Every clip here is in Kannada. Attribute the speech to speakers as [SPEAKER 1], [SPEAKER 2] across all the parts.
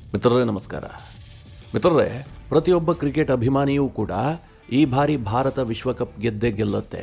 [SPEAKER 1] ಮಿತ್ರರೇ ನಮಸ್ಕಾರ ಮಿತ್ರರೇ ಪ್ರತಿಯೊಬ್ಬ ಕ್ರಿಕೆಟ್ ಅಭಿಮಾನಿಯೂ ಕೂಡ ಈ ಬಾರಿ ಭಾರತ ವಿಶ್ವಕಪ್ ಗೆದ್ದೇ ಗೆಲ್ಲುತ್ತೆ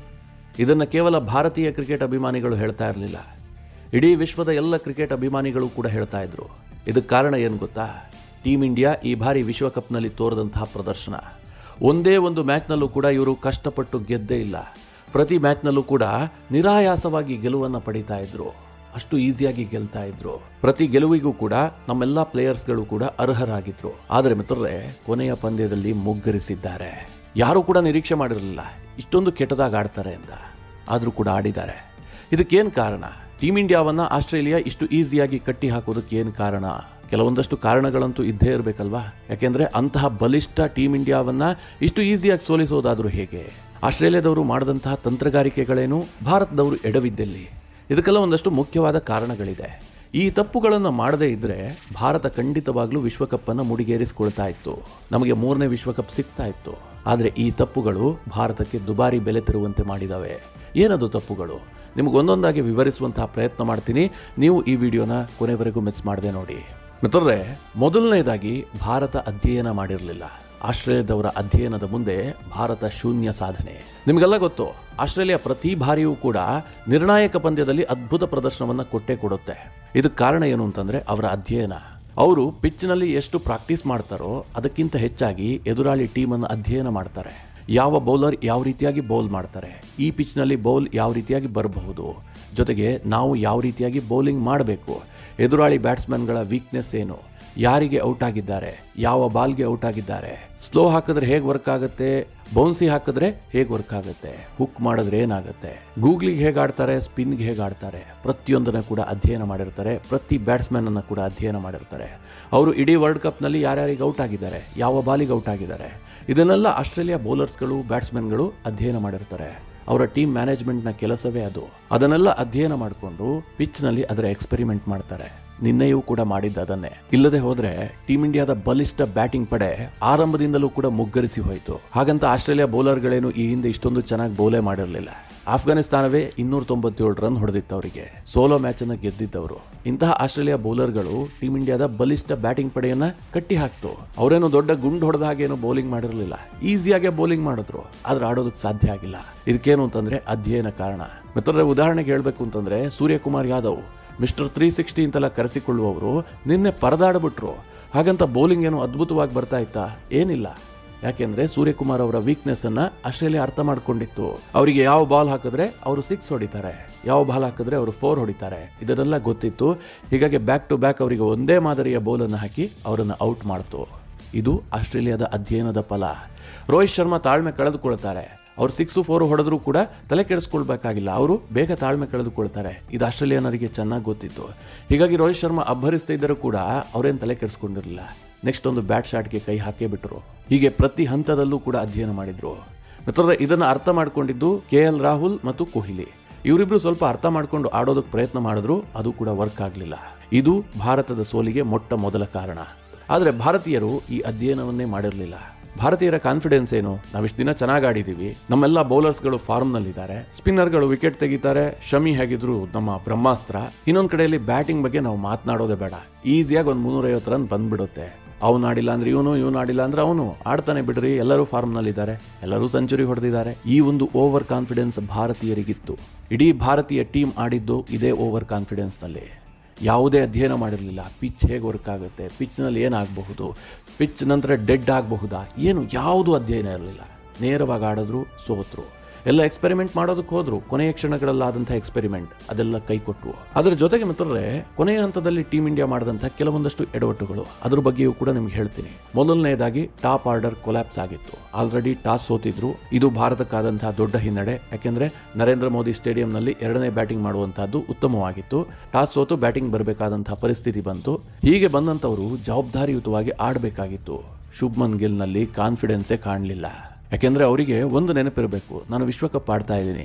[SPEAKER 1] ಇದನ್ನು ಕೇವಲ ಭಾರತೀಯ ಕ್ರಿಕೆಟ್ ಅಭಿಮಾನಿಗಳು ಹೇಳ್ತಾ ಇರಲಿಲ್ಲ ಇಡೀ ವಿಶ್ವದ ಎಲ್ಲ ಕ್ರಿಕೆಟ್ ಅಭಿಮಾನಿಗಳು ಕೂಡ ಹೇಳ್ತಾ ಇದ್ರು ಇದಕ್ಕೆ ಕಾರಣ ಏನು ಗೊತ್ತಾ ಟೀಮ್ ಇಂಡಿಯಾ ಈ ಬಾರಿ ವಿಶ್ವಕಪ್ನಲ್ಲಿ ತೋರಿದಂತಹ ಪ್ರದರ್ಶನ ಒಂದೇ ಒಂದು ಮ್ಯಾಚ್ನಲ್ಲೂ ಕೂಡ ಇವರು ಕಷ್ಟಪಟ್ಟು ಗೆದ್ದೇ ಇಲ್ಲ ಪ್ರತಿ ಮ್ಯಾಚ್ನಲ್ಲೂ ಕೂಡ ನಿರಾಯಾಸವಾಗಿ ಗೆಲುವನ್ನು ಪಡೀತಾ ಇದ್ರು ಅಷ್ಟು ಈಸಿಯಾಗಿ ಗೆಲ್ತಾ ಇದ್ರು ಪ್ರತಿ ಗೆಲುವಿಗೂ ಕೂಡ ನಮ್ಮೆಲ್ಲ ಪ್ಲೇಯರ್ಸ್ಗಳು ಕೂಡ ಅರ್ಹರಾಗಿದ್ರು ಆದರೆ ಮಿತ್ರರೇ ಕೊನೆಯ ಪಂದ್ಯದಲ್ಲಿ ಮುಗ್ಗರಿಸಿದ್ದಾರೆ ಯಾರೂ ಕೂಡ ನಿರೀಕ್ಷೆ ಮಾಡಿರಲಿಲ್ಲ ಇಷ್ಟೊಂದು ಕೆಟ್ಟದಾಗಿ ಆಡ್ತಾರೆ ಅಂತ ಆದರೂ ಕೂಡ ಆಡಿದ್ದಾರೆ ಇದಕ್ಕೇನು ಕಾರಣ ಟೀಮ್ ಇಂಡಿಯಾವನ್ನ ಆಸ್ಟ್ರೇಲಿಯಾ ಇಷ್ಟು ಈಸಿಯಾಗಿ ಕಟ್ಟಿ ಹಾಕೋದಕ್ಕೆ ಏನು ಕಾರಣ ಕೆಲವೊಂದಷ್ಟು ಕಾರಣಗಳಂತೂ ಇದ್ದೇ ಇರಬೇಕಲ್ವಾ ಯಾಕೆಂದ್ರೆ ಅಂತಹ ಬಲಿಷ್ಠ ಟೀಮ್ ಇಂಡಿಯಾವನ್ನ ಇಷ್ಟು ಈಸಿಯಾಗಿ ಸೋಲಿಸೋದಾದ್ರೂ ಹೇಗೆ ಆಸ್ಟ್ರೇಲಿಯಾದವರು ಮಾಡಿದಂತಹ ತಂತ್ರಗಾರಿಕೆಗಳೇನು ಭಾರತದವರು ಎಡವಿದ್ದಲ್ಲಿ ಇದಕ್ಕೆಲ್ಲ ಒಂದಷ್ಟು ಮುಖ್ಯವಾದ ಕಾರಣಗಳಿದೆ ಈ ತಪ್ಪುಗಳನ್ನು ಮಾಡದೇ ಇದ್ರೆ ಭಾರತ ಖಂಡಿತವಾಗ್ಲೂ ವಿಶ್ವಕಪ್ಪನ್ನು ಮುಡಿಗೇರಿಸಿಕೊಳ್ತಾ ಇತ್ತು ನಮಗೆ ಮೂರನೇ ವಿಶ್ವಕಪ್ ಸಿಗ್ತಾ ಇತ್ತು ಆದರೆ ಈ ತಪ್ಪುಗಳು ಭಾರತಕ್ಕೆ ದುಬಾರಿ ಬೆಲೆ ತರುವಂತೆ ಮಾಡಿದಾವೆ ಏನದು ತಪ್ಪುಗಳು ನಿಮಗೆ ಒಂದೊಂದಾಗಿ ವಿವರಿಸುವಂತಹ ಪ್ರಯತ್ನ ಮಾಡ್ತೀನಿ ನೀವು ಈ ವಿಡಿಯೋನ ಕೊನೆವರೆಗೂ ಮಿಸ್ ಮಾಡದೆ ನೋಡಿ ಮಿತ್ರರೇ ಮೊದಲನೇದಾಗಿ ಭಾರತ ಅಧ್ಯಯನ ಮಾಡಿರಲಿಲ್ಲ ಆಸ್ಟ್ರೇಲಿಯಾದವರ ಅಧ್ಯಯನದ ಮುಂದೆ ಭಾರತ ಶೂನ್ಯ ಸಾಧನೆ ನಿಮಗೆಲ್ಲ ಗೊತ್ತು ಆಸ್ಟ್ರೇಲಿಯಾ ಪ್ರತಿ ಬಾರಿಯೂ ಕೂಡ ನಿರ್ಣಾಯಕ ಪಂದ್ಯದಲ್ಲಿ ಅದ್ಭುತ ಪ್ರದರ್ಶನವನ್ನು ಕೊಟ್ಟೇ ಕೊಡುತ್ತೆ ಇದಕ್ಕೆ ಕಾರಣ ಏನು ಅಂತಂದ್ರೆ ಅವರ ಅಧ್ಯಯನ ಅವರು ಪಿಚ್ನಲ್ಲಿ ಎಷ್ಟು ಪ್ರಾಕ್ಟೀಸ್ ಮಾಡ್ತಾರೋ ಅದಕ್ಕಿಂತ ಹೆಚ್ಚಾಗಿ ಎದುರಾಳಿ ಟೀಮನ್ನು ಅಧ್ಯಯನ ಮಾಡ್ತಾರೆ ಯಾವ ಬೌಲರ್ ಯಾವ ರೀತಿಯಾಗಿ ಬೌಲ್ ಮಾಡ್ತಾರೆ ಈ ಪಿಚ್ನಲ್ಲಿ ಬೌಲ್ ಯಾವ ರೀತಿಯಾಗಿ ಬರಬಹುದು ಜೊತೆಗೆ ನಾವು ಯಾವ ರೀತಿಯಾಗಿ ಬೌಲಿಂಗ್ ಮಾಡಬೇಕು ಎದುರಾಳಿ ಬ್ಯಾಟ್ಸ್ಮನ್ಗಳ ವೀಕ್ನೆಸ್ ಏನು ಯಾರಿಗೆ ಔಟ್ ಆಗಿದ್ದಾರೆ ಯಾವ ಬಾಲ್ಗೆ ಔಟ್ ಆಗಿದ್ದಾರೆ ಸ್ಲೋ ಹಾಕಿದ್ರೆ ಹೇಗೆ ವರ್ಕ್ ಆಗುತ್ತೆ ಬೌನ್ಸಿ ಹಾಕಿದ್ರೆ ಹೇಗೆ ವರ್ಕ್ ಆಗುತ್ತೆ ಹುಕ್ ಮಾಡಿದ್ರೆ ಏನಾಗುತ್ತೆ ಗೂಗ್ಲಿಗೆ ಹೇಗೆ ಆಡ್ತಾರೆ ಸ್ಪಿನ್ಗೆ ಹೇಗೆ ಆಡ್ತಾರೆ ಪ್ರತಿಯೊಂದನ್ನು ಕೂಡ ಅಧ್ಯಯನ ಮಾಡಿರ್ತಾರೆ ಪ್ರತಿ ಬ್ಯಾಟ್ಸ್ಮನ್ ಅನ್ನು ಕೂಡ ಅಧ್ಯಯನ ಮಾಡಿರ್ತಾರೆ ಅವರು ಇಡೀ ವರ್ಲ್ಡ್ ಕಪ್ನಲ್ಲಿ ಯಾರ್ಯಾರಿಗೆ ಔಟ್ ಆಗಿದ್ದಾರೆ ಯಾವ ಬಾಲಿಗೆ ಔಟ್ ಆಗಿದ್ದಾರೆ ಇದನ್ನೆಲ್ಲ ಆಸ್ಟ್ರೇಲಿಯಾ ಬೌಲರ್ಸ್ಗಳು ಬ್ಯಾಟ್ಸ್ಮನ್ಗಳು ಅಧ್ಯಯನ ಮಾಡಿರ್ತಾರೆ ಅವರ ಟೀಮ್ ಮ್ಯಾನೇಜ್ಮೆಂಟ್ನ ಕೆಲಸವೇ ಅದು ಅದನ್ನೆಲ್ಲ ಅಧ್ಯಯನ ಮಾಡಿಕೊಂಡು ಪಿಚ್ನಲ್ಲಿ ಅದರ ಎಕ್ಸ್ಪೆರಿಮೆಂಟ್ ಮಾಡ್ತಾರೆ ನಿನ್ನೆಯೂ ಕೂಡ ಮಾಡಿದ್ದ ಅದನ್ನೇ ಇಲ್ಲದೆ ಹೋದ್ರೆ ಟೀಮ್ ಇಂಡಿಯಾದ ಬಲಿಷ್ಠ ಬ್ಯಾಟಿಂಗ್ ಪಡೆ ಆರಂಭದಿಂದಲೂ ಕೂಡ ಮುಗ್ಗರಿಸಿ ಹೋಯಿತು ಹಾಗಂತ ಆಸ್ಟ್ರೇಲಿಯಾ ಬೌಲರ್ಗಳೇನು ಈ ಹಿಂದೆ ಇಷ್ಟೊಂದು ಚೆನ್ನಾಗಿ ಬೌಲೇ ಮಾಡಿರಲಿಲ್ಲ ಆಫ್ಘಾನಿಸ್ತಾನವೇ ಇನ್ನೂರ ತೊಂಬತ್ತೇಳು ರನ್ ಹೊಡೆದಿತ್ತು ಅವರಿಗೆ ಸೋಲೋ ಮ್ಯಾಚ್ ಅನ್ನ ಗೆದ್ದಿದ್ದವರು ಇಂತಹ ಆಸ್ಟ್ರೇಲಿಯಾ ಬೌಲರ್ಗಳು ಟೀಮ್ ಇಂಡಿಯಾದ ಬಲಿಷ್ಠ ಬ್ಯಾಟಿಂಗ್ ಪಡೆಯನ್ನ ಕಟ್ಟಿ ಹಾಕ್ತು ಅವರೇನು ದೊಡ್ಡ ಗುಂಡು ಹೊಡೆದ ಹಾಗೇನು ಬೌಲಿಂಗ್ ಮಾಡಿರಲಿಲ್ಲ ಈಸಿಯಾಗಿ ಬೌಲಿಂಗ್ ಮಾಡಿದ್ರು ಆದ್ರೆ ಆಡೋದಕ್ಕೆ ಸಾಧ್ಯ ಆಗಿಲ್ಲ ಇದಕ್ಕೇನು ಅಂತಂದ್ರೆ ಅಧ್ಯಯನ ಕಾರಣ ಮಿತ್ರರ ಉದಾಹರಣೆಗೆ ಹೇಳ್ಬೇಕು ಅಂತಂದ್ರೆ Suryakumar Yadav mister three sixty ಅಂತೆಲ್ಲ ಕರೆಸಿಕೊಳ್ಳುವವರು ನಿನ್ನೆ ಪರದಾಡ್ಬಿಟ್ರು ಹಾಗಂತ ಬೌಲಿಂಗ್ ಏನು ಅದ್ಭುತವಾಗಿ ಬರ್ತಾ ಇತ್ತಾ ಏನಿಲ್ಲ ಯಾಕೆಂದ್ರೆ ಸೂರ್ಯಕುಮಾರ್ ಅವರ ವೀಕ್ನೆಸ್ ಅನ್ನ ಆಸ್ಟ್ರೇಲಿಯಾ ಅರ್ಥ ಮಾಡ್ಕೊಂಡಿತ್ತು ಅವರಿಗೆ ಯಾವ ಬಾಲ್ ಹಾಕಿದ್ರೆ ಅವರು ಸಿಕ್ಸ್ ಹೊಡಿತಾರೆ ಯಾವ ಬಾಲ್ ಹಾಕಿದ್ರೆ ಅವರು ಫೋರ್ ಹೊಡಿತಾರೆ ಇದನ್ನೆಲ್ಲ ಗೊತ್ತಿತ್ತು ಹೀಗಾಗಿ ಬ್ಯಾಕ್ ಟು ಬ್ಯಾಕ್ ಅವರಿಗೆ ಒಂದೇ ಮಾದರಿಯ ಬೌಲನ್ನು ಹಾಕಿ ಅವರನ್ನು ಔಟ್ ಮಾಡ್ತು ಇದು ಆಸ್ಟ್ರೇಲಿಯಾದ ಅಧ್ಯಯನದ ಫಲ ರೋಹಿತ್ ಶರ್ಮಾ ತಾಳ್ಮೆ ಕಳೆದುಕೊಳ್ತಾರೆ ಅವ್ರು ಸಿಕ್ಸು ಫೋರ್ ಹೊಡೆದ್ರೂ ಕೂಡ ತಲೆ ಕೆಡಿಸ್ಕೊಳ್ಬೇಕಾಗಿಲ್ಲ ಅವರು ಬೇಗ ತಾಳ್ಮೆ ಕಳೆದುಕೊಳ್ತಾರೆ ಇದು ಆಸ್ಟ್ರೇಲಿಯನರಿಗೆ ಚೆನ್ನಾಗಿ ಗೊತ್ತಿತ್ತು ಹೀಗಾಗಿ ರೋಹಿತ್ ಶರ್ಮಾ ಅಬ್ಬರಿಸ್ತಾ ಇದ್ದರೂ ಕೂಡ ಅವರೇನು ತಲೆ ಕೆಡಿಸ್ಕೊಂಡಿರಲಿಲ್ಲ ನೆಕ್ಸ್ಟ್ ಒಂದು ಬ್ಯಾಟ್ ಶಾಟ್ಗೆ ಕೈ ಹಾಕೇ ಬಿಟ್ಟರು ಹೀಗೆ ಪ್ರತಿ ಹಂತದಲ್ಲೂ ಕೂಡ ಅಧ್ಯಯನ ಮಾಡಿದ್ರು ಮಿತ್ರರೇ ಇದನ್ನು ಅರ್ಥ ಮಾಡ್ಕೊಂಡಿದ್ದು ಕೆ ಎಲ್ ರಾಹುಲ್ ಮತ್ತು ಕೊಹ್ಲಿ ಇವರಿಬ್ರು ಸ್ವಲ್ಪ ಅರ್ಥ ಮಾಡ್ಕೊಂಡು ಆಡೋದಕ್ಕೆ ಪ್ರಯತ್ನ ಮಾಡಿದ್ರು ಅದು ಕೂಡ ವರ್ಕ್ ಆಗಲಿಲ್ಲ ಇದು ಭಾರತದ ಸೋಲಿಗೆ ಮೊಟ್ಟ ಮೊದಲ ಕಾರಣ ಆದರೆ ಭಾರತೀಯರು ಈ ಅಧ್ಯಯನವನ್ನೇ ಮಾಡಿರಲಿಲ್ಲ ಭಾರತೀಯರ ಕಾನ್ಫಿಡೆನ್ಸ್ ಏನು ನಾವಿಷ್ಟು ದಿನ ಚೆನ್ನಾಗಿ ಆಡಿದ್ದೀವಿ ನಮ್ಮೆಲ್ಲ ಬೌಲರ್ಸ್ಗಳು ಫಾರ್ಮ್ನಲ್ಲಿದ್ದಾರೆ ಸ್ಪಿನ್ನರ್ಗಳು ವಿಕೆಟ್ ತೆಗಿತಾರೆ ಶಮಿ ಹೇಗಿದ್ರು ನಮ್ಮ ಬ್ರಹ್ಮಾಸ್ತ್ರ ಇನ್ನೊಂದು ಕಡೆಯಲ್ಲಿ ಬ್ಯಾಟಿಂಗ್ ಬಗ್ಗೆ ನಾವು ಮಾತನಾಡೋದೇ ಬೇಡ ಈಸಿಯಾಗಿ ಒಂದು ಮುನ್ನೂರೈವತ್ತು ರನ್ ಬಂದ್ಬಿಡುತ್ತೆ ಅವನು ಆಡಿಲ್ಲ ಅಂದ್ರೆ ಇವನು ಇವನು ಆಡಿಲ್ಲ ಅಂದ್ರೆ ಅವನು ಆಡ್ತಾನೆ ಬಿಡ್ರಿ ಎಲ್ಲರೂ ಫಾರ್ಮ್ನಲ್ಲಿದ್ದಾರೆ ಎಲ್ಲರೂ ಸೆಂಚುರಿ ಹೊಡೆದಿದ್ದಾರೆ ಈ ಒಂದು ಓವರ್ ಕಾನ್ಫಿಡೆನ್ಸ್ ಭಾರತೀಯರಿಗಿತ್ತು ಇಡೀ ಭಾರತೀಯ ಟೀಮ್ ಆಡಿದ್ದು ಇದೇ ಓವರ್ ಕಾನ್ಫಿಡೆನ್ಸ್ನಲ್ಲಿ ಯಾವುದೇ ಅಧ್ಯಯನ ಮಾಡಿರಲಿಲ್ಲ ಪಿಚ್ ಹೇಗೆ ವರ್ಕ್ ಆಗುತ್ತೆ ಪಿಚ್ನಲ್ಲಿ ಏನಾಗಬಹುದು ಪಿಚ್ ನಂತರ ಡೆಡ್ ಆಗಬಹುದಾ ಏನು ಯಾವುದು ಅಧ್ಯಯನ ಇರಲಿಲ್ಲ ನೇರವಾಗಿ ಆಡಿದ್ರು ಸೋತ್ರು ಎಲ್ಲ ಎಕ್ಸ್ಪೆರಿಮೆಂಟ್ ಮಾಡೋದಕ್ಕೆ ಹೋದ್ರು ಕೊನೆಯ ಕ್ಷಣಗಳಲ್ಲಾದಂಥ ಎಕ್ಸ್ಪೆರಿಮೆಂಟ್ ಅದೆಲ್ಲ ಕೈ ಕೊಟ್ಟವು ಅದರ ಜೊತೆಗೆ ಮಿತ್ರರೇ ಕೊನೆಯ ಹಂತದಲ್ಲಿ ಟೀಮ್ ಇಂಡಿಯಾ ಮಾಡಿದಂಥ ಕೆಲವೊಂದಷ್ಟು ಎಡವಟ್ಟುಗಳು ಅದ್ರ ಬಗ್ಗೆಯೂ ಕೂಡ ನಿಮ್ಗೆ ಹೇಳ್ತೀನಿ ಮೊದಲನೇದಾಗಿ ಟಾಪ್ ಆರ್ಡರ್ ಕೊಲ್ಯಾಪ್ಸ್ ಆಗಿತ್ತು ಆಲ್ರೆಡಿ ಟಾಸ್ ಸೋತಿದ್ರು ಇದು ಭಾರತಕ್ಕಾದಂತಹ ದೊಡ್ಡ ಹಿನ್ನಡೆ ಯಾಕೆಂದ್ರೆ ನರೇಂದ್ರ ಮೋದಿ ಸ್ಟೇಡಿಯಂನಲ್ಲಿ ಎರಡನೇ ಬ್ಯಾಟಿಂಗ್ ಮಾಡುವಂತಹದ್ದು ಉತ್ತಮವಾಗಿತ್ತು ಟಾಸ್ ಸೋತು ಬ್ಯಾಟಿಂಗ್ ಬರಬೇಕಾದಂತಹ ಪರಿಸ್ಥಿತಿ ಬಂತು ಹೀಗೆ ಬಂದಂತವರು ಜವಾಬ್ದಾರಿಯುತವಾಗಿ ಆಡಬೇಕಾಗಿತ್ತು ಶುಭ್ಮನ್ ಗಿಲ್ನಲ್ಲಿ ಕಾನ್ಫಿಡೆನ್ಸೇ ಕಾಣಲಿಲ್ಲ ಯಾಕೆಂದ್ರೆ ಅವರಿಗೆ ಒಂದು ನೆನಪಿರಬೇಕು ನಾನು ವಿಶ್ವಕಪ್ ಆಡ್ತಾ ಇದ್ದೀನಿ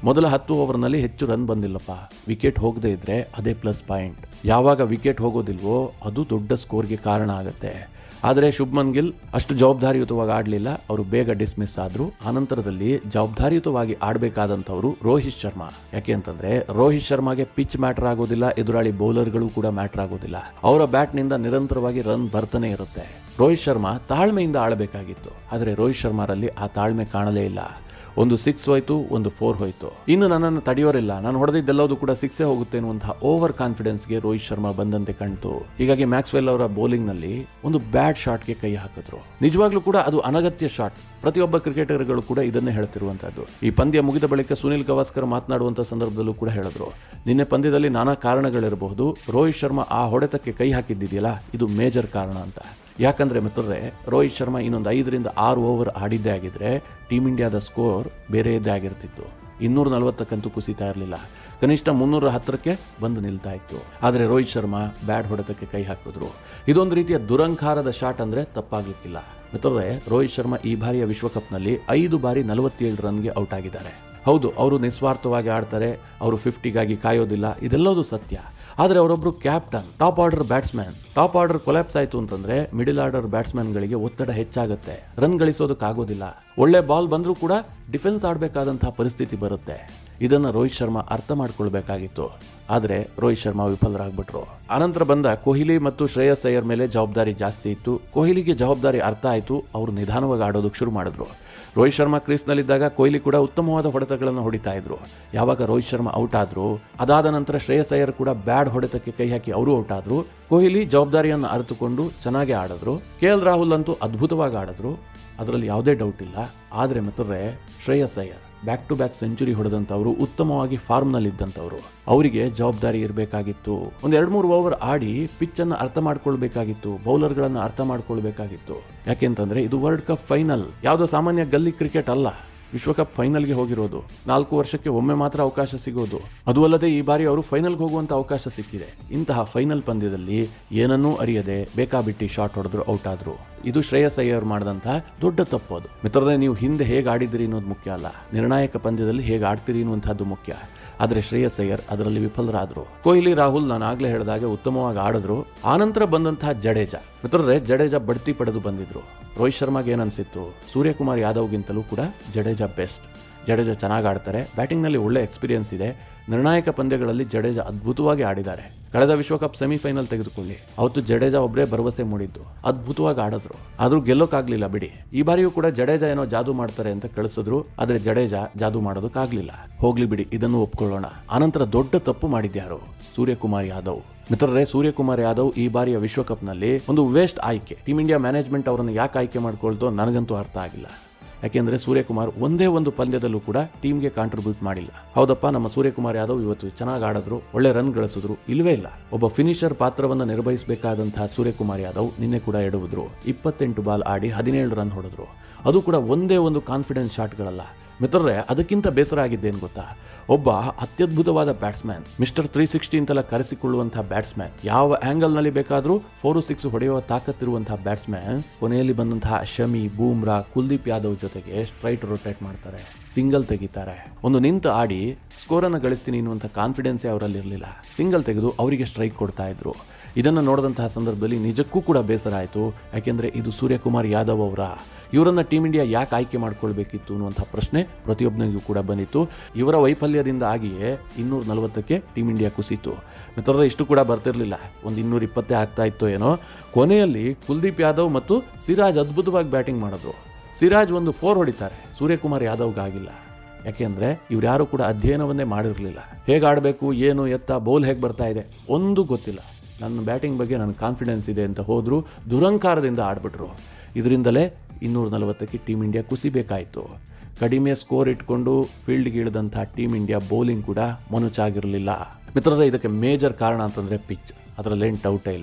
[SPEAKER 1] ಮೊದಲ ಹತ್ತು ಓವರ್ನಲ್ಲಿ ಹೆಚ್ಚು ರನ್ ಬಂದಿಲ್ಲಪ್ಪ ವಿಕೆಟ್ ಹೋಗದೇ ಇದ್ರೆ ಅದೇ ಪ್ಲಸ್ ಪಾಯಿಂಟ್ ಯಾವಾಗ ವಿಕೆಟ್ ಹೋಗೋದಿಲ್ವೋ ಅದು ದೊಡ್ಡ ಸ್ಕೋರ್ಗೆ ಕಾರಣ ಆಗುತ್ತೆ ಆದರೆ ಶುಭ್ಮನ್ ಗಿಲ್ ಅಷ್ಟು ಜವಾಬ್ದಾರಿಯುತವಾಗಿ ಆಡಲಿಲ್ಲ ಅವರು ಬೇಗ ಡಿಸ್ಮಿಸ್ ಆದ್ರು ಆನಂತರದಲ್ಲಿ ಜವಾಬ್ದಾರಿಯುತವಾಗಿ ಆಡಬೇಕಾದಂಥವ್ರು ರೋಹಿತ್ ಶರ್ಮಾ ಯಾಕೆ ಅಂತಂದ್ರೆ ರೋಹಿತ್ ಶರ್ಮಾಗೆ ಪಿಚ್ ಮ್ಯಾಟರ್ ಆಗೋದಿಲ್ಲ ಎದುರಾಳಿ ಬೌಲರ್ಗಳು ಕೂಡ ಮ್ಯಾಟರ್ ಆಗೋದಿಲ್ಲ ಅವರ ಬ್ಯಾಟ್ನಿಂದ ನಿರಂತರವಾಗಿ ರನ್ ಬರ್ತಾನೆ ಇರುತ್ತೆ ರೋಹಿತ್ ಶರ್ಮಾ ತಾಳ್ಮೆಯಿಂದ ಆಡಬೇಕಾಗಿತ್ತು ಆದರೆ ರೋಹಿತ್ ಶರ್ಮಾರಲ್ಲಿ ಆ ತಾಳ್ಮೆ ಕಾಣಲೇ ಇಲ್ಲ ಒಂದು ಸಿಕ್ಸ್ ಹೋಯ್ತು ಒಂದು ಫೋರ್ ಹೋಯ್ತು ಇನ್ನು ನನ್ನನ್ನು ತಡೆಯೋರಿಲ್ಲ ನಾನು ಹೊಡೆದಿದ್ದೆಲ್ಲವೂ ಕೂಡ ಸಿಕ್ಸೇ ಹೋಗುತ್ತೆ ಅನ್ನುವಂತಹ ಓವರ್ ಕಾನ್ಫಿಡೆನ್ಸ್ಗೆ ರೋಹಿತ್ ಶರ್ಮಾ ಬಂದಂತೆ ಕಾಣ್ತು ಹೀಗಾಗಿ ಮ್ಯಾಕ್ಸ್ವೆಲ್ ಅವರ ಬೌಲಿಂಗ್ ನಲ್ಲಿ ಒಂದು ಬ್ಯಾಡ್ ಶಾಟ್ಗೆ ಕೈ ಹಾಕಿದ್ರು ನಿಜವಾಗ್ಲೂ ಕೂಡ ಅದು ಅನಗತ್ಯ ಶಾಟ್ ಪ್ರತಿಯೊಬ್ಬ ಕ್ರಿಕೆಟರ್ಗಳು ಕೂಡ ಇದನ್ನೇ ಹೇಳ್ತಿರುವಂತದ್ದು ಈ ಪಂದ್ಯ ಮುಗಿದ ಬಳಿಕ ಸುನಿಲ್ ಗವಾಸ್ಕರ್ ಮಾತನಾಡುವಂತ ಸಂದರ್ಭದಲ್ಲೂ ಕೂಡ ಹೇಳಿದ್ರು ನಿನ್ನೆ ಪಂದ್ಯದಲ್ಲಿ ನಾನಾ ಕಾರಣಗಳಿರಬಹುದು ರೋಹಿತ್ ಶರ್ಮಾ ಆ ಹೊಡೆತಕ್ಕೆ ಕೈ ಹಾಕಿದ್ದಿದೆಯಲ್ಲ ಇದು ಮೇಜರ್ ಕಾರಣ ಅಂತ ಯಾಕಂದ್ರೆ ಮಿತ್ರರೇ ರೋಹಿತ್ ಶರ್ಮಾ ಇನ್ನೊಂದು ಐದರಿಂದ ಆರು ಓವರ್ ಆಡಿದ್ದೇ ಆಗಿದ್ರೆ ಟೀಮ್ ಇಂಡಿಯಾದ ಸ್ಕೋರ್ ಬೇರೆಯದ್ದೇ ಆಗಿರ್ತಿತ್ತು ಇನ್ನೂರ ನಲವತ್ತಕ್ಕಂತೂ ಕುಸಿತಾ ಇರಲಿಲ್ಲ ಕನಿಷ್ಠ ಮುನ್ನೂರ ಹತ್ತರಕ್ಕೆ ಬಂದು ನಿಲ್ತಾ ಇತ್ತು ಆದರೆ ರೋಹಿತ್ ಶರ್ಮಾ ಬ್ಯಾಟ್ ಹೊಡೆತಕ್ಕೆ ಕೈ ಹಾಕಿದ್ರು ಇದೊಂದು ರೀತಿಯ ದುರಂಕಾರದ ಶಾಟ್ ಅಂದ್ರೆ ತಪ್ಪಾಗ್ಲಿಕ್ಕಿಲ್ಲ ಮಿತ್ರರೇ ರೋಹಿತ್ ಶರ್ಮಾ ಈ ಬಾರಿಯ ವಿಶ್ವಕಪ್ನಲ್ಲಿ ಐದು ಬಾರಿ ನಲವತ್ತೇಳು ರನ್ಗೆ ಔಟ್ ಆಗಿದ್ದಾರೆ ಹೌದು ಅವರು ನಿಸ್ವಾರ್ಥವಾಗಿ ಆಡ್ತಾರೆ ಅವರು ಫಿಫ್ಟಿಗಾಗಿ ಕಾಯೋದಿಲ್ಲ ಇದೆಲ್ಲವೂ ಸತ್ಯ ಆದರೆ ಅವರೊಬ್ಬರು captain top order batsman top order collapse ಆಯಿತು ಅಂತಂದ್ರೆ ಮಿಡಿಲ್ ಆರ್ಡರ್ ಬ್ಯಾಟ್ಸ್ಮನ್ಗಳಿಗೆ ಒತ್ತಡ ಹೆಚ್ಚಾಗುತ್ತೆ ರನ್ ಗಳಿಸೋದಕ್ಕಾಗೋದಿಲ್ಲ ಒಳ್ಳೆ ಬಾಲ್ ಬಂದರೂ ಕೂಡ ಡಿಫೆನ್ಸ್ ಆಡಬೇಕಾದಂತಹ ಪರಿಸ್ಥಿತಿ ಬರುತ್ತೆ ಇದನ್ನು ರೋಹಿತ್ ಶರ್ಮಾ ಅರ್ಥ ಮಾಡ್ಕೊಳ್ಬೇಕಾಗಿತ್ತು ಆದರೆ ರೋಹಿತ್ ಶರ್ಮಾ ವಿಫಲರಾಗ್ಬಿಟ್ರು ಆನಂತರ ಬಂದ ಕೊಹ್ಲಿ ಮತ್ತು ಶ್ರೇಯಸ್ ಅಯ್ಯರ್ ಮೇಲೆ ಜವಾಬ್ದಾರಿ ಜಾಸ್ತಿ ಇತ್ತು ಕೊಹ್ಲಿಗೆ ಜವಾಬ್ದಾರಿ ಅರ್ಥ ಆಯಿತು ಅವರು ನಿಧಾನವಾಗಿ ಆಡೋದಕ್ಕೆ ಶುರು ಮಾಡಿದ್ರು ರೋಹಿತ್ ಶರ್ಮಾ ಕ್ರೀಸ್ನಲ್ಲಿದ್ದಾಗ ಕೊಹ್ಲಿ ಕೂಡ ಉತ್ತಮವಾದ ಹೊಡೆತಗಳನ್ನು ಹೊಡಿತಾ ಇದ್ರು ಯಾವಾಗ ರೋಹಿತ್ ಶರ್ಮಾ ಔಟ್ ಆದ್ರು ಅದಾದ ನಂತರ ಶ್ರೇಯಸ್ ಅಯ್ಯರ್ ಕೂಡ ಬ್ಯಾಡ್ ಹೊಡೆತಕ್ಕೆ ಕೈ ಹಾಕಿ ಅವರು ಔಟ್ ಆದ್ರು ಕೊಹ್ಲಿ ಜವಾಬ್ದಾರಿಯನ್ನು ಅರಿತುಕೊಂಡು ಚೆನ್ನಾಗಿ ಆಡಿದ್ರು ಕೆ ಎಲ್ ರಾಹುಲ್ ಅಂತೂ ಅದ್ಭುತವಾಗಿ ಆಡಿದ್ರು ಅದರಲ್ಲಿ ಯಾವುದೇ ಡೌಟ್ ಇಲ್ಲ ಆದರೆ ಮಿತ್ರರೇ Shreyas Iyer back to back century ಹೊಡೆದಂಥವ್ರು ಉತ್ತಮವಾಗಿ ಫಾರ್ಮ್ನಲ್ಲಿದ್ದಂಥವ್ರು ಅವರಿಗೆ ಜವಾಬ್ದಾರಿ ಇರಬೇಕಾಗಿತ್ತು ಒಂದು ಎರಡು ಮೂರು ಓವರ್ ಆಡಿ ಪಿಚ್ ಅನ್ನು ಅರ್ಥ ಮಾಡ್ಕೊಳ್ಬೇಕಾಗಿತ್ತು ಬೌಲರ್ಗಳನ್ನು ಅರ್ಥ ಮಾಡ್ಕೊಳ್ಬೇಕಾಗಿತ್ತು ಯಾಕೆಂತಂದ್ರೆ ಇದು ವರ್ಲ್ಡ್ ಕಪ್ ಫೈನಲ್ ಯಾವುದೋ ಸಾಮಾನ್ಯ ಗಲ್ಲಿ ಕ್ರಿಕೆಟ್ ಅಲ್ಲ ವಿಶ್ವಕಪ್ ಫೈನಲ್ಗೆ ಹೋಗಿರೋದು ನಾಲ್ಕು ವರ್ಷಕ್ಕೆ ಒಮ್ಮೆ ಮಾತ್ರ ಅವಕಾಶ ಸಿಗೋದು ಅದು ಅಲ್ಲದೆ ಈ ಬಾರಿ ಅವರು ಫೈನಲ್ಗೆ ಹೋಗುವಂತ ಅವಕಾಶ ಸಿಕ್ಕಿದೆ ಇಂತಹ ಫೈನಲ್ ಪಂದ್ಯದಲ್ಲಿ ಏನನ್ನೂ ಅರಿಯದೆ ಬೇಕಾಬಿಟ್ಟಿ ಶಾಟ್ ಹೊಡೆದ್ರು ಔಟ್ ಆದ್ರು ಇದು ಶ್ರೇಯಸ್ ಅಯ್ಯರ್ ಮಾಡಿದಂತಹ ದೊಡ್ಡ ತಪ್ಪು ಅದು ಮಿತ್ರರೇ ನೀವು ಹಿಂದೆ ಹೇಗೆ ಆಡಿದಿರಿ ಅನ್ನೋದು ಮುಖ್ಯ ಅಲ್ಲ ನಿರ್ಣಾಯಕ ಪಂದ್ಯದಲ್ಲಿ ಹೇಗೆ ಆಡ್ತೀರಿ ಅನ್ನುವಂಥದ್ದು ಮುಖ್ಯ ಆದರೆ ಶ್ರೇಯಸ್ ಅಯ್ಯರ್ ಅದರಲ್ಲಿ ವಿಫಲರಾದ್ರು ಕೊಹ್ಲಿ ರಾಹುಲ್ ನಾನು ಆಗ್ಲೇ ಹೇಳಿದಾಗೆ ಉತ್ತಮವಾಗಿ ಆಡಿದ್ರು ಆನಂತರ ಬಂದಂತಹ ಜಡೇಜಾ ಮಿತ್ರರೇ ಜಡೇಜಾ ಬಡ್ತಿ ಪಡೆದು ಬಂದಿದ್ರು ರೋಹಿತ್ ಶರ್ಮಾಗೆ ಏನನ್ಸಿತ್ತು ಸೂರ್ಯಕುಮಾರ್ ಯಾದವ್ಗಿಂತಲೂ ಕೂಡ ಜಡೇಜಾ ಬೆಸ್ಟ್ ಜಡೇಜಾ ಚೆನ್ನಾಗಿ ಆಡ್ತಾರೆ ಬ್ಯಾಟಿಂಗ್ನಲ್ಲಿ ಒಳ್ಳೆ ಎಕ್ಸ್ಪೀರಿಯನ್ಸ್ ಇದೆ ನಿರ್ಣಾಯಕ ಪಂದ್ಯಗಳಲ್ಲಿ ಜಡೇಜಾ ಅದ್ಭುತವಾಗಿ ಆಡಿದ್ದಾರೆ ಕಳೆದ ವಿಶ್ವಕಪ್ ಸೆಮಿಫೈನಲ್ ತೆಗೆದುಕೊಳ್ಳಿ ಅವತ್ತು ಜಡೇಜಾ ಒಬ್ಬರೇ ಭರವಸೆ ಮೂಡಿದ್ದು ಅದ್ಭುತವಾಗಿ ಆಡಿದ್ರು ಆದ್ರೂ ಗೆಲ್ಲೋಕ್ಕಾಗ್ಲಿಲ್ಲ ಬಿಡಿ ಈ ಬಾರಿಯೂ ಕೂಡ ಜಡೇಜಾ ಏನೋ ಜಾದು ಮಾಡ್ತಾರೆ ಅಂತ ಕಳಿಸಿದ್ರು ಆದ್ರೆ ಜಡೇಜಾ ಜಾದು ಮಾಡೋದಕ್ಕಾಗ್ಲಿಲ್ಲ ಹೋಗ್ಲಿ ಬಿಡಿ ಇದನ್ನು ಒಪ್ಕೊಳ್ಳೋಣ ಆನಂತರ ದೊಡ್ಡ ತಪ್ಪು ಮಾಡಿದ್ಯಾರು ಸೂರ್ಯಕುಮಾರ್ ಯಾದವ್ ಮಿತ್ರರೇ ಸೂರ್ಯಕುಮಾರ್ ಯಾದವ್ ಈ ಬಾರಿಯ ವಿಶ್ವಕಪ್ನಲ್ಲಿ ಒಂದು ವೇಸ್ಟ್ ಆಯ್ಕೆ ಟೀಮ್ ಇಂಡಿಯಾ ಮ್ಯಾನೇಜ್ಮೆಂಟ್ ಅವರನ್ನು ಯಾಕೆ ಆಯ್ಕೆ ಮಾಡ್ಕೊಳ್ತೋ ನನಗಂತೂ ಅರ್ಥ ಆಗಿಲ್ಲ ಯಾಕೆಂದ್ರೆ ಸೂರ್ಯಕುಮಾರ್ ಒಂದೇ ಒಂದು ಪಂದ್ಯದಲ್ಲೂ ಕೂಡ ಟೀಮ್ಗೆ ಕಾಂಟ್ರಿಬ್ಯೂಟ್ ಮಾಡಿಲ್ಲ ಹೌದಪ್ಪ ನಮ್ಮ ಸೂರ್ಯಕುಮಾರ್ ಯಾದವ್ ಇವತ್ತು ಚೆನ್ನಾಗಿ ಆಡಿದ್ರು ಒಳ್ಳೆ ರನ್ ಗಳಿಸಿದ್ರು ಇಲ್ವೇ ಇಲ್ಲ ಒಬ್ಬ ಫಿನಿಷರ್ ಪಾತ್ರವನ್ನು ನಿರ್ವಹಿಸಬೇಕಾದಂತಹ ಸೂರ್ಯಕುಮಾರ್ ಯಾದವ್ ನಿನ್ನೆ ಕೂಡ ಎಡವಿದ್ರು ಇಪ್ಪತ್ತೆಂಟು ಬಾಲ್ ಆಡಿ ಹದಿನೇಳು ರನ್ ಹೊಡೆದ್ರು ಅದು ಕೂಡ ಒಂದೇ ಒಂದು ಕಾನ್ಫಿಡೆನ್ಸ್ ಶಾಟ್ಗಳಲ್ಲ ಮಿತ್ರರೇ ಅದಕ್ಕಿಂತ ಬೇಸರ ಆಗಿದ್ದೇನು ಗೊತ್ತಾ ಒಬ್ಬ ಅತ್ಯದ್ಭುತವಾದ ಬ್ಯಾಟ್ಸ್ಮನ್ ಮಿಸ್ಟರ್ ತ್ರೀ ಸಿಕ್ಸ್ಟಿ ಅಂತೆಲ್ಲ ಕರೆಸಿಕೊಳ್ಳುವಂತಹ ಬ್ಯಾಟ್ಸ್ಮನ್ ಯಾವ ಆಂಗಲ್ನಲ್ಲಿ ಬೇಕಾದರೂ ಫೋರ್ ಸಿಕ್ಸ್ ಹೊಡೆಯುವ ತಾಕತ್ತಿರುವಂತಹ ಬ್ಯಾಟ್ಸ್ಮನ್ ಕೊನೆಯಲ್ಲಿ ಬಂದಂತಹ ಶಮಿ ಬೂಮ್ರಾ ಕುಲ್ದೀಪ್ ಯಾದವ್ ಜೊತೆಗೆ ಸ್ಟ್ರೈಟ್ ರೊಟೇಟ್ ಮಾಡ್ತಾರೆ ಸಿಂಗಲ್ ತೆಗಿತಾರೆ ಒಂದು ನಿಂತು ಆಡಿ ಸ್ಕೋರನ್ನು ಗಳಿಸ್ತೀನಿ ಅನ್ನುವಂಥ ಕಾನ್ಫಿಡೆನ್ಸೇ ಅವರಲ್ಲಿ ಇರಲಿಲ್ಲ ಸಿಂಗಲ್ ತೆಗೆದು ಅವರಿಗೆ ಸ್ಟ್ರೈಕ್ ಕೊಡ್ತಾ ಇದ್ರು ಇದನ್ನು ನೋಡಿದಂತಹ ಸಂದರ್ಭದಲ್ಲಿ ನಿಜಕ್ಕೂ ಕೂಡ ಬೇಸರ ಆಯಿತು ಯಾಕೆಂದರೆ ಇದು ಸೂರ್ಯಕುಮಾರ್ ಯಾದವ್ ಅವರ ಇವರನ್ನ ಟೀಮ್ ಇಂಡಿಯಾ ಯಾಕೆ ಆಯ್ಕೆ ಮಾಡ್ಕೊಳ್ಬೇಕಿತ್ತು ಅನ್ನುವಂಥ ಪ್ರಶ್ನೆ ಪ್ರತಿಯೊಬ್ಬನಿಗೂ ಕೂಡ ಬಂದಿತ್ತು ಇವರ ವೈಫಲ್ಯದಿಂದ ಆಗಿಯೇ ಇನ್ನೂರ ನಲವತ್ತಕ್ಕೆ ಟೀಮ್ ಇಂಡಿಯಾ ಕುಸಿತು ಮಿತ್ರರ ಇಷ್ಟು ಕೂಡ ಬರ್ತಿರ್ಲಿಲ್ಲ ಒಂದು ಇನ್ನೂರ ಇಪ್ಪತ್ತೇ ಆಗ್ತಾ ಇತ್ತು ಏನೋ ಕೊನೆಯಲ್ಲಿ ಕುಲ್ದೀಪ್ ಯಾದವ್ ಮತ್ತು ಸಿರಾಜ್ ಅದ್ಭುತವಾಗಿ ಬ್ಯಾಟಿಂಗ್ ಮಾಡಿದ್ರು ಸಿರಾಜ್ ಒಂದು ಫೋರ್ ಹೊಡಿತಾರೆ ಸೂರ್ಯಕುಮಾರ್ ಯಾದವ್ಗೆ ಆಗಿಲ್ಲ ಯಾಕೆಂದ್ರೆ ಇವ್ರು ಯಾರು ಕೂಡ ಅಧ್ಯಯನವನ್ನೇ ಮಾಡಿರಲಿಲ್ಲ ಹೇಗೆ ಆಡಬೇಕು ಏನು ಎತ್ತ ಬೌಲ್ ಹೇಗೆ ಬರ್ತಾ ಇದೆ ಒಂದು ಗೊತ್ತಿಲ್ಲ ನನ್ನ ಬ್ಯಾಟಿಂಗ್ ಬಗ್ಗೆ ನನ್ನ ಕಾನ್ಫಿಡೆನ್ಸ್ ಇದೆ ಅಂತ ಹೋದ್ರು ದುರಂಕಾರದಿಂದ ಆಡ್ಬಿಟ್ರು ಇದರಿಂದಲೇ ಇನ್ನೂರ ನಲವತ್ತಕ್ಕೆ ಟೀಮ್ ಇಂಡಿಯಾ ಕುಸಿಬೇಕಾಯಿತು ಕಡಿಮೆ ಸ್ಕೋರ್ ಇಟ್ಕೊಂಡು ಫೀಲ್ಡ್ಗೆ ಇಳಿದಂಥ ಟೀಮ್ ಇಂಡಿಯಾ ಬೌಲಿಂಗ್ ಕೂಡ ಮನುಚಾಗಿರಲಿಲ್ಲ ಮಿತ್ರರೇ ಇದಕ್ಕೆ ಮೇಜರ್ ಕಾರಣ ಅಂತಂದರೆ ಪಿಚ್ ಅದರಲ್ಲೇನು ಡೌಟೇ ಇಲ್ಲ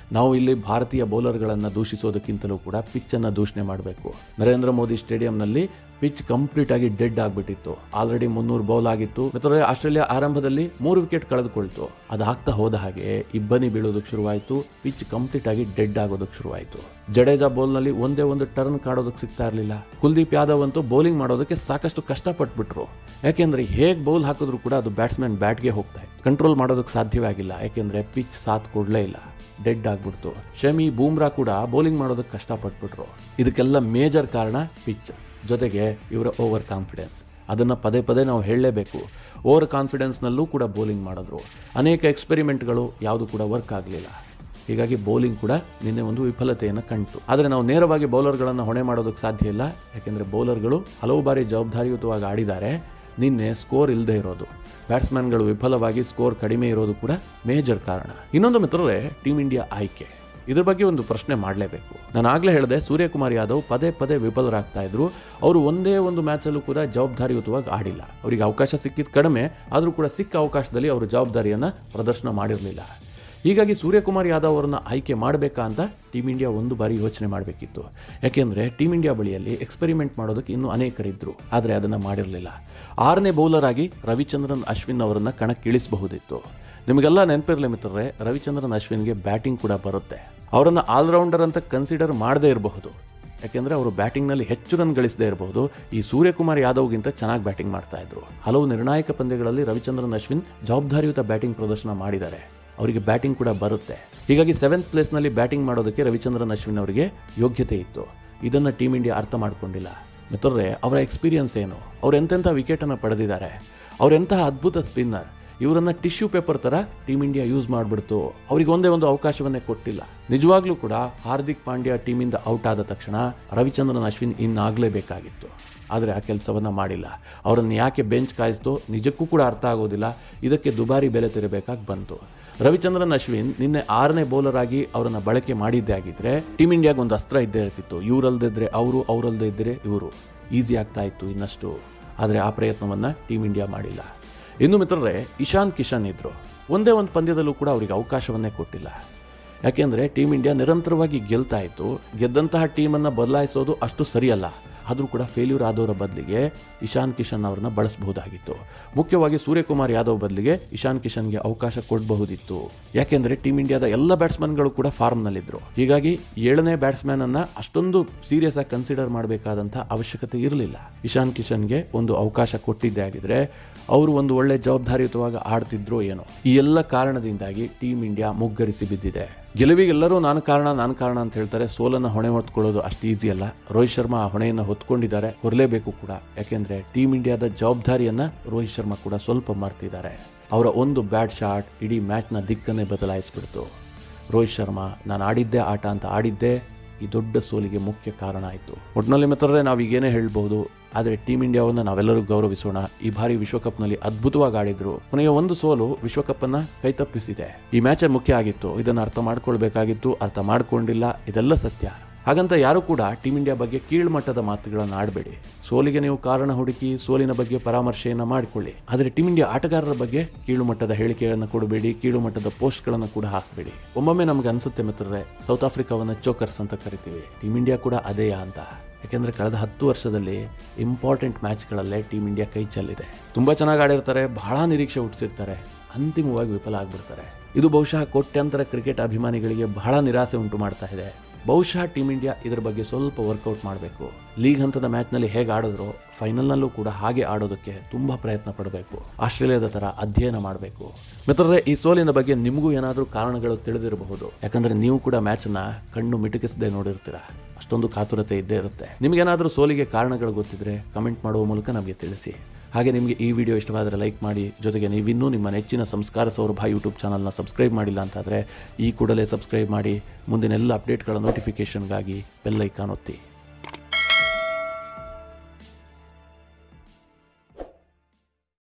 [SPEAKER 1] ನಾವು ಇಲ್ಲಿ ಭಾರತೀಯ ಬೌಲರ್ಗಳನ್ನು ದೂಷಿಸೋದಕ್ಕಿಂತಲೂ ಕೂಡ ಪಿಚ್ಚನ್ನು ದೂಷಣೆ ಮಾಡಬೇಕು ನರೇಂದ್ರ ಮೋದಿ ಸ್ಟೇಡಿಯಂನಲ್ಲಿ ಪಿಚ್ ಕಂಪ್ಲೀಟ್ ಆಗಿ ಡೆಡ್ ಆಗಿಬಿಟ್ಟಿತ್ತು ಆಲ್ರೆಡಿ ಮುನ್ನೂರು ಬೌಲ್ ಆಗಿತ್ತು ಮಿತ್ರರೇ ಆಸ್ಟ್ರೇಲಿಯಾ ಆರಂಭದಲ್ಲಿ ಮೂರು ವಿಕೆಟ್ ಕಳೆದುಕೊಳ್ತು ಅದಾಗ್ತಾ ಹೋದ ಹಾಗೆ ಇಬ್ಬನಿ ಬೀಳೋದಕ್ಕೆ ಶುರುವಾಯಿತು ಪಿಚ್ ಕಂಪ್ಲೀಟ್ ಆಗಿ ಡೆಡ್ ಆಗೋದಕ್ಕೆ ಶುರುವಾಯಿತು ಜಡೇಜಾ ಬೌಲ್ನಲ್ಲಿ ಒಂದೇ ಒಂದು ಟರ್ನ್ ಕಾಡೋದಕ್ಕೆ ಸಿಗ್ತಾ ಇರಲಿಲ್ಲ ಕುಲ್ದೀಪ್ ಯಾದವ್ ಅಂತೂ ಬೌಲಿಂಗ್ ಮಾಡೋದಕ್ಕೆ ಸಾಕಷ್ಟು ಕಷ್ಟಪಟ್ಬಿಟ್ರು ಯಾಕೆಂದ್ರೆ ಹೇಗೆ ಬೌಲ್ ಹಾಕಿದ್ರು ಕೂಡ ಅದು ಬ್ಯಾಟ್ಸ್ಮನ್ ಬ್ಯಾಟ್ಗೆ ಹೋಗ್ತಾ ಇತ್ತು ಕಂಟ್ರೋಲ್ ಮಾಡೋದಕ್ಕೆ ಸಾಧ್ಯವೇ ಆಗಿಲ್ಲ ಯಾಕೆಂದ್ರೆ ಪಿಚ್ ಸಾಥ್ ಕೊಡಲೇ ಇಲ್ಲ ಡೆಡ್ ಆಗ್ಬಿಡ್ತು ಶಮಿ ಬೂಮ್ರಾ ಕೂಡ ಬೌಲಿಂಗ್ ಮಾಡೋದಕ್ಕೆ ಕಷ್ಟಪಟ್ಬಿಟ್ರು ಇದಕ್ಕೆಲ್ಲ ಮೇಜರ್ ಕಾರಣ ಪಿಚ್ ಜೊತೆಗೆ ಇವರ ಓವರ್ ಕಾನ್ಫಿಡೆನ್ಸ್ ಅದನ್ನು ಪದೇ ಪದೇ ನಾವು ಹೇಳಲೇಬೇಕು ಓವರ್ ಕಾನ್ಫಿಡೆನ್ಸ್ನಲ್ಲೂ ಕೂಡ ಬೌಲಿಂಗ್ ಮಾಡಿದ್ರು ಅನೇಕ ಎಕ್ಸ್ಪೆರಿಮೆಂಟ್ಗಳು ಯಾವುದು ಕೂಡ ವರ್ಕ್ ಆಗಲಿಲ್ಲ ಹೀಗಾಗಿ ಬೌಲಿಂಗ್ ಕೂಡ ನಿನ್ನೆ ಒಂದು ವಿಫಲತೆಯನ್ನು ಕಂಡು ಆದರೆ ನಾವು ನೇರವಾಗಿ ಬೌಲರ್ಗಳನ್ನು ಹೊಣೆ ಮಾಡೋದಕ್ಕೆ ಸಾಧ್ಯ ಇಲ್ಲ ಯಾಕೆಂದರೆ ಬೌಲರ್ಗಳು ಹಲವು ಬಾರಿ ಜವಾಬ್ದಾರಿಯುತವಾಗಿ ಆಡಿದ್ದಾರೆ ನಿನ್ನೆ ಸ್ಕೋರ್ ಇಲ್ಲದೆ ಇರೋದು ಬ್ಯಾಟ್ಸ್ಮನ್ಗಳು ವಿಫಲವಾಗಿ ಸ್ಕೋರ್ ಕಡಿಮೆ ಇರೋದು ಕೂಡ ಮೇಜರ್ ಕಾರಣ ಇನ್ನೊಂದು ಮಿತ್ರರೇ ಟೀಮ್ ಇಂಡಿಯಾ ಆಯ್ಕೆ ಇದ್ರ ಬಗ್ಗೆ ಒಂದು ಪ್ರಶ್ನೆ ಮಾಡಲೇಬೇಕು ನಾನು ಆಗಲೇ ಹೇಳಿದೆ ಸೂರ್ಯಕುಮಾರ್ ಯಾದವ್ ಪದೇ ಪದೇ ವಿಫಲರಾಗ್ತಾ ಇದ್ರು ಅವರು ಒಂದೇ ಒಂದು ಮ್ಯಾಚಲ್ಲೂ ಕೂಡ ಜವಾಬ್ದಾರಿಯುತವಾಗಿ ಆಡಿಲ್ಲ ಅವರಿಗೆ ಅವಕಾಶ ಸಿಕ್ಕಿದ್ದು ಕಡಿಮೆ ಆದರೂ ಕೂಡ ಸಿಕ್ಕ ಅವಕಾಶದಲ್ಲಿ ಅವರು ಜವಾಬ್ದಾರಿಯನ್ನು ಪ್ರದರ್ಶನ ಮಾಡಿರಲಿಲ್ಲ ಹೀಗಾಗಿ ಸೂರ್ಯಕುಮಾರ್ ಯಾದವ್ ಅವರನ್ನ ಆಯ್ಕೆ ಮಾಡಬೇಕಾ ಅಂತ ಟೀಮ್ ಇಂಡಿಯಾ ಒಂದು ಬಾರಿ ಯೋಚನೆ ಮಾಡಬೇಕಿತ್ತು ಯಾಕೆಂದರೆ ಟೀಮ್ ಇಂಡಿಯಾ ಬಳಿಯಲ್ಲಿ ಎಕ್ಸ್ಪೆರಿಮೆಂಟ್ ಮಾಡೋದಕ್ಕೆ ಇನ್ನೂ ಅನೇಕರಿದ್ದರು ಆದರೆ ಅದನ್ನು ಮಾಡಿರಲಿಲ್ಲ ಆರನೇ ಬೌಲರ್ ಆಗಿ ರವಿಚಂದ್ರನ್ ಅಶ್ವಿನ್ ಅವರನ್ನು ಕಣಕ್ಕಿಳಿಸಬಹುದಿತ್ತು ನಿಮಗೆಲ್ಲ ನೆನಪಿರಲಿ ಮಿತ್ರರೇ ರವಿಚಂದ್ರನ್ ಅಶ್ವಿನ್ಗೆ ಬ್ಯಾಟಿಂಗ್ ಕೂಡ ಬರುತ್ತೆ ಅವರನ್ನು ಆಲ್ರೌಂಡರ್ ಅಂತ ಕನ್ಸಿಡರ್ ಮಾಡದೇ ಇರಬಹುದು ಯಾಕೆಂದ್ರೆ ಅವರು ಬ್ಯಾಟಿಂಗ್ನಲ್ಲಿ ಹೆಚ್ಚು ರನ್ ಗಳಿಸದೇ ಇರಬಹುದು ಈ ಸೂರ್ಯಕುಮಾರ್ ಯಾದವ್ಗಿಂತ ಚೆನ್ನಾಗಿ ಬ್ಯಾಟಿಂಗ್ ಮಾಡ್ತಾ ಇದ್ರು ಹಲವು ನಿರ್ಣಾಯಕ ಪಂದ್ಯಗಳಲ್ಲಿ ರವಿಚಂದ್ರನ್ ಅಶ್ವಿನ್ ಜವಾಬ್ದಾರಿಯುತ ಬ್ಯಾಟಿಂಗ್ ಪ್ರದರ್ಶನ ಮಾಡಿದ್ದಾರೆ ಅವರಿಗೆ ಬ್ಯಾಟಿಂಗ್ ಕೂಡ ಬರುತ್ತೆ ಹೀಗಾಗಿ ಸೆವೆಂತ್ ಪ್ಲೇಸ್ನಲ್ಲಿ ಬ್ಯಾಟಿಂಗ್ ಮಾಡೋದಕ್ಕೆ ರವಿಚಂದ್ರನ್ ಅಶ್ವಿನ್ ಅವರಿಗೆ ಯೋಗ್ಯತೆ ಇತ್ತು ಇದನ್ನು ಟೀಮ್ ಇಂಡಿಯಾ ಅರ್ಥ ಮಾಡ್ಕೊಂಡಿಲ್ಲ ಮಿತ್ರರೇ ಅವರ ಎಕ್ಸ್ಪೀರಿಯನ್ಸ್ ಏನು ಅವ್ರು ಎಂತೆಂಥ ವಿಕೆಟನ್ನು ಪಡೆದಿದ್ದಾರೆ ಅವರೆಂತಹ ಅದ್ಭುತ ಸ್ಪಿನ್ನರ್ ಇವರನ್ನ ಟಿಶ್ಯೂ ಪೇಪರ್ ತರ ಟೀಮ್ ಇಂಡಿಯಾ ಯೂಸ್ ಮಾಡಿಬಿಡ್ತು ಅವ್ರಿಗೆ ಒಂದೇ ಒಂದು ಅವಕಾಶವನ್ನೇ ಕೊಟ್ಟಿಲ್ಲ ನಿಜವಾಗ್ಲೂ ಕೂಡ ಹಾರ್ದಿಕ್ ಪಾಂಡ್ಯ ಟೀಮಿಂದ ಔಟ್ ಆದ ತಕ್ಷಣ ರವಿಚಂದ್ರನ್ ಅಶ್ವಿನ್ ಇನ್ನಾಗಲೇಬೇಕಾಗಿತ್ತು ಆದರೆ ಆ ಕೆಲಸವನ್ನು ಮಾಡಿಲ್ಲ ಅವರನ್ನು ಯಾಕೆ ಬೆಂಚ್ ಕಾಯಿಸ್ತೋ ನಿಜಕ್ಕೂ ಕೂಡ ಅರ್ಥ ಆಗೋದಿಲ್ಲ ಇದಕ್ಕೆ ದುಬಾರಿ ಬೆಲೆ ತೆರಬೇಕಾಗಿ ಬಂತು ರವಿಚಂದ್ರನ್ ಅಶ್ವಿನ್ ನಿನ್ನೆ ಆರನೇ ಬೌಲರ್ ಆಗಿ ಅವರನ್ನು ಬಳಕೆ ಮಾಡಿದ್ದೇ ಆಗಿದ್ರೆ ಟೀಮ್ ಇಂಡಿಯಾಗೆ ಒಂದು ಅಸ್ತ್ರ ಇದ್ದೇ ಇರ್ತಿತ್ತು ಇವರಲ್ದಿದ್ರೆ ಅವರು ಅವರಲ್ದೇ ಇದ್ದರೆ ಇವರು ಈಸಿ ಆಗ್ತಾ ಇತ್ತು ಇನ್ನಷ್ಟು ಆದರೆ ಆ ಪ್ರಯತ್ನವನ್ನು ಟೀಮ್ ಇಂಡಿಯಾ ಮಾಡಿಲ್ಲ ಇನ್ನು ಮಿತ್ರರೇ ಇಶಾನ್ ಕಿಶನ್ ಇದ್ರು ಒಂದೇ ಒಂದು ಪಂದ್ಯದಲ್ಲೂ ಕೂಡ ಅವರಿಗೆ ಅವಕಾಶವನ್ನೇ ಕೊಟ್ಟಿಲ್ಲ ಯಾಕೆಂದರೆ ಟೀಮ್ ಇಂಡಿಯಾ ನಿರಂತರವಾಗಿ ಗೆಲ್ತಾ ಇತ್ತು ಗೆದ್ದಂತಹ ಟೀಮನ್ನು ಬದಲಾಯಿಸೋದು ಅಷ್ಟು ಸರಿಯಲ್ಲ ಆದರೂ ಕೂಡ ಫೇಲ್ಯೂರ್ ಆದವರ ಬದಲಿಗೆ ಇಶಾನ್ ಕಿಶನ್ ಅವರನ್ನ ಬಳಸಬಹುದಾಗಿತ್ತು ಮುಖ್ಯವಾಗಿ ಸೂರ್ಯಕುಮಾರ್ ಯಾದವ್ ಬದಲಿಗೆ ಇಶಾನ್ ಕಿಶನ್ಗೆ ಅವಕಾಶ ಕೊಡಬಹುದಿತ್ತು ಯಾಕೆಂದರೆ ಟೀಮ್ ಇಂಡಿಯಾದ ಎಲ್ಲ ಬ್ಯಾಟ್ಸ್ಮನ್ಗಳು ಕೂಡ ಫಾರ್ಮ್ನಲ್ಲಿದ್ದರು ಹೀಗಾಗಿ ಏಳನೇ ಬ್ಯಾಟ್ಸ್ಮನ್ ಅನ್ನ ಅಷ್ಟೊಂದು ಸೀರಿಯಸ್ ಆಗಿ ಕನ್ಸಿಡರ್ ಮಾಡಬೇಕಾದಂಥ ಅವಶ್ಯಕತೆ ಇರಲಿಲ್ಲ ಇಶಾನ್ ಕಿಶನ್ಗೆ ಒಂದು ಅವಕಾಶ ಕೊಟ್ಟಿದ್ದೇ ಆಗಿದ್ರೆ ಅವರು ಒಂದು ಒಳ್ಳೆ ಜವಾಬ್ದಾರಿಯುತವಾಗಿ ಆಡ್ತಿದ್ರು ಏನೋ ಈ ಎಲ್ಲ ಕಾರಣದಿಂದಾಗಿ ಟೀಮ್ ಇಂಡಿಯಾ ಮುಗ್ಗರಿಸಿ ಬಿದ್ದಿದೆ ಗೆಲುವಿಗೆಲ್ಲರೂ ನಾನು ಕಾರಣ ನಾನು ಕಾರಣ ಅಂತ ಹೇಳ್ತಾರೆ ಸೋಲನ್ನು ಹೊಣೆ ಹೊತ್ಕೊಳ್ಳೋದು ಅಷ್ಟು ಈಸಿ ಅಲ್ಲ ರೋಹಿತ್ ಶರ್ಮಾ ಆ ಹೊಣೆಯನ್ನು ಹೊತ್ಕೊಂಡಿದ್ದಾರೆ ಹೊರಲೇಬೇಕು ಕೂಡ ಯಾಕೆಂದ್ರೆ ಟೀಮ್ ಇಂಡಿಯಾದ ಜವಾಬ್ದಾರಿಯನ್ನ ರೋಹಿತ್ ಶರ್ಮಾ ಕೂಡ ಸ್ವಲ್ಪ ಮರ್ತಿದ್ದಾರೆ ಅವರ ಒಂದು ಬ್ಯಾಟ್ ಶಾಟ್ ಇಡೀ ಮ್ಯಾಚ್ನ ದಿಕ್ಕನ್ನೇ ಬದಲಾಯಿಸ್ಬಿಡ್ತು ರೋಹಿತ್ ಶರ್ಮಾ ನಾನು ಆಡಿದ್ದೇ ಆಟ ಅಂತ ಆಡಿದ್ದೇ ಈ ದೊಡ್ಡ ಸೋಲಿಗೆ ಮುಖ್ಯ ಕಾರಣ ಆಯಿತು ಒಟ್ಟಿನಲ್ಲಿ ಮಿತ್ರರೇ ನಾವು ಈಗೇನೇ ಹೇಳ್ಬೋದು ಆದರೆ ಟೀಮ್ ಇಂಡಿಯಾವನ್ನು ನಾವೆಲ್ಲರೂ ಗೌರವಿಸೋಣ ಈ ಬಾರಿ ವಿಶ್ವಕಪ್ನಲ್ಲಿ ಅದ್ಭುತವಾಗಿ ಆಡಿದ್ರು ಕೊನೆಯ ಒಂದು ಸೋಲು ವಿಶ್ವಕಪ್ಪನ್ನು ಕೈತಪ್ಪಿಸಿದೆ ಈ ಮ್ಯಾಚೇ ಮುಖ್ಯ ಆಗಿತ್ತು ಇದನ್ನು ಅರ್ಥ ಮಾಡ್ಕೊಳ್ಬೇಕಾಗಿತ್ತು ಅರ್ಥ ಮಾಡ್ಕೊಂಡಿಲ್ಲ ಇದೆಲ್ಲ ಸತ್ಯ ಹಾಗಂತ ಯಾರು ಕೂಡ ಟೀಮ್ ಇಂಡಿಯಾ ಬಗ್ಗೆ ಕೀಳ್ಮಟ್ಟದ ಮಾತುಗಳನ್ನು ಆಡಬೇಡಿ ಸೋಲಿಗೆ ನೀವು ಕಾರಣ ಹುಡುಕಿ ಸೋಲಿನ ಬಗ್ಗೆ ಪರಾಮರ್ಶೆಯನ್ನು ಮಾಡಿಕೊಳ್ಳಿ ಆದರೆ ಟೀಮ್ ಇಂಡಿಯಾ ಆಟಗಾರರ ಬಗ್ಗೆ ಕೀಳು ಮಟ್ಟದ ಹೇಳಿಕೆಗಳನ್ನು ಕೊಡಬೇಡಿ ಕೀಳು ಮಟ್ಟದ ಪೋಸ್ಟ್ಗಳನ್ನು ಕೂಡ ಹಾಕಬೇಡಿ ಒಮ್ಮೊಮ್ಮೆ ನಮ್ಗೆ ಅನ್ಸುತ್ತೆ ಮಿತ್ರರೇ ಸೌತ್ ಆಫ್ರಿಕಾವನ್ನು ಚೋಕರ್ಸ್ ಅಂತ ಕರಿತೀವಿ ಟೀಮ್ ಇಂಡಿಯಾ ಕೂಡ ಅದೇಯಾ ಅಂತ ಯಾಕೆಂದ್ರೆ ಕಳೆದ ಹತ್ತು ವರ್ಷದಲ್ಲಿ ಇಂಪಾರ್ಟೆಂಟ್ ಮ್ಯಾಚ್ಗಳಲ್ಲೇ ಟೀಮ್ ಇಂಡಿಯಾ ಕೈ ಚೆಲ್ಲಿದೆ ತುಂಬಾ ಚೆನ್ನಾಗಿ ಆಡಿರ್ತಾರೆ ಬಹಳ ನಿರೀಕ್ಷೆ ಹುಟ್ಟಿಸಿರ್ತಾರೆ ಅಂತಿಮವಾಗಿ ವಿಫಲ ಆಗ್ಬಿಡ್ತಾರೆ ಇದು ಬಹುಶಃ ಕೋಟ್ಯಾಂತರ ಕ್ರಿಕೆಟ್ ಅಭಿಮಾನಿಗಳಿಗೆ ಬಹಳ ನಿರಾಸೆ ಉಂಟು ಮಾಡ್ತಾ ಇದೆ ಬಹುಶಃ ಟೀಮ್ ಇಂಡಿಯಾ ಇದರ ಬಗ್ಗೆ ಸ್ವಲ್ಪ ವರ್ಕೌಟ್ ಮಾಡಬೇಕು ಲೀಗ್ ಹಂತದ ಮ್ಯಾಚ್ನಲ್ಲಿ ಹೇಗೆ ಆಡಿದ್ರು ಫೈನಲ್ನಲ್ಲೂ ಕೂಡ ಹಾಗೆ ಆಡೋದಕ್ಕೆ ತುಂಬ ಪ್ರಯತ್ನ ಪಡಬೇಕು ಆಸ್ಟ್ರೇಲಿಯಾದ ಥರ ಅಧ್ಯಯನ ಮಾಡಬೇಕು ಮಿತ್ರರೇ ಈ ಸೋಲಿನ ಬಗ್ಗೆ ನಿಮಗೂ ಏನಾದರೂ ಕಾರಣಗಳು ತಿಳಿದಿರಬಹುದು ಯಾಕಂದರೆ ನೀವು ಕೂಡ ಮ್ಯಾಚನ್ನ ಕಣ್ಣು ಮಿಟುಕಿಸದೆ ನೋಡಿರ್ತೀರ ಅಷ್ಟೊಂದು ಕಾತುರತೆ ಇದ್ದೇ ಇರುತ್ತೆ ನಿಮಗೇನಾದರೂ ಸೋಲಿಗೆ ಕಾರಣಗಳು ಗೊತ್ತಿದ್ರೆ ಕಮೆಂಟ್ ಮಾಡುವ ಮೂಲಕ ನಮಗೆ ತಿಳಿಸಿ ಹಾಗೆ ನಿಮಗೆ ಈ ವಿಡಿಯೋ ಇಷ್ಟವಾದರೆ ಲೈಕ್ ಮಾಡಿ ಜೊತೆಗೆ ನೀವಿನ್ನೂ ನಿಮ್ಮ ನೆಚ್ಚಿನ ಸಂಸ್ಕಾರ ಸೌರಭ ಯೂಟ್ಯೂಬ್ ಚಾನಲ್ನ ಸಬ್ಸ್ಕ್ರೈಬ್ ಮಾಡಿಲ್ಲ ಅಂತಾದರೆ ಈ ಕೂಡಲೇ ಸಬ್ಸ್ಕ್ರೈಬ್ ಮಾಡಿ ಮುಂದಿನ ಎಲ್ಲ ಅಪ್ಡೇಟ್ಗಳ ನೋಟಿಫಿಕೇಷನ್ಗಾಗಿ ಬೆಲ್ ಐಕಾನ್ ಒತ್ತಿ